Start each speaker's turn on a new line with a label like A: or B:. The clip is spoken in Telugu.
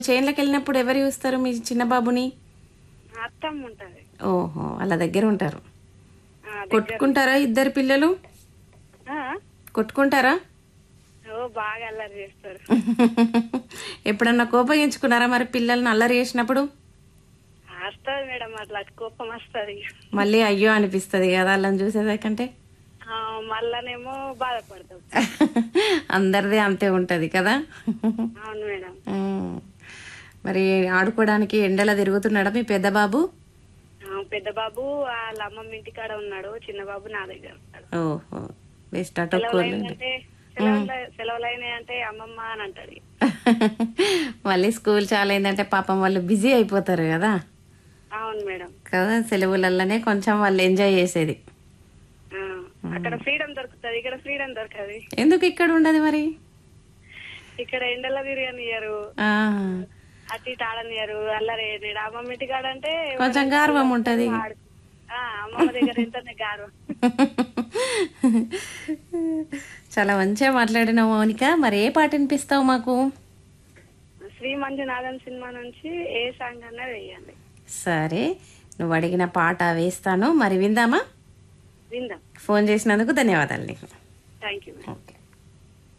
A: చేన్లకు వెళ్ళినప్పుడు ఎవరు చూస్తారు మీ చిన్న బాబుని
B: అత్తమ్మ ఉంటది
A: ఓహో వాళ్ళ దగ్గర ఉంటారు
B: ఆ, దగ్గర-
A: కొట్టుకుంటారా ఇద్దరు పిల్లలు
B: ఆ?
A: కొట్టుకుంటారా
B: ఓ బాగా అల్లరి చేస్తారు
A: ఎప్పుడన్నా కోపగించుకున్నారా మరి పిల్లల్ని అల్లరి చేసినప్పుడు
B: వస్తుంది మేడం అట్లా కోపం వస్తుంది
A: మళ్ళీ అయ్యో అనిపిస్తుంది కదా వాళ్ళని చూసేదాకంటే
B: మళ్ళానేమో బాధపడతాం
A: అందరిది అంతే ఉంటది కదా
B: అవును మేడం
A: ఉమ్. మరి ఆడుకోవడానికి ఎండలో తిరుగుతున్నాడా మీ పెద్ద బాబు
B: ఆ, పెద్ద బాబు వాళ్ళ అమ్మమ్మ ఇంటికాడ ఉన్నాడు చిన్న బాబు నా దగ్గర ఉన్నాడు
A: ఓహో బెస్ట్
B: సెలవులు
A: అటొక్కోలేండి
B: అయిందంటే సెలవులు సెలవులు అయినాయి అంటే అమ్మమ్మ అని అంటది
A: మళ్ళీ స్కూల్ చాలా అయిందంటే పాపం వాళ్ళు బిజీ అయిపోతారు కదా
B: అవును మేడం
A: కదా సెలవులలోనే కొంచెం వాళ్ళు ఎంజాయ్ చేసేది
B: ఆ, అక్కడ ఫ్రీడమ్ దొరుకుతుంది ఇక్కడ ఫ్రీడమ్ దొరకదు
A: ఎందుకు ఇక్కడ ఉండదు మరి
B: ఇక్కడ ఎండలో తిరగనియరు
A: ఆ,
B: అటు ఇటు ఆడనియరు అల్లరి చేయనీయరు. అమ్మమ్మ ఇంటికాడ అంటే
A: కొంచెం గర్వం ఉంటది
B: ఆడు- ఆ, అమ్మమ్మ దగ్గర ఎంతనే గారు
A: చాలా మంచిగా మాట్లాడినావు మౌనిక మరి ఏ పాట వినిపిస్తావు మాకు
B: శ్రీ మంజునాథన్ సినిమా నుంచి ఏ సాంగ్ అన్నా వేయండి
A: సరే నువ్వు అడిగిన పాట వేస్తాను మరి విందామా
B: విందాం
A: ఫోన్ చేసినందుకు ధన్యవాదాలు నీకు
B: థ్యాంక్ యూ
A: ఓకే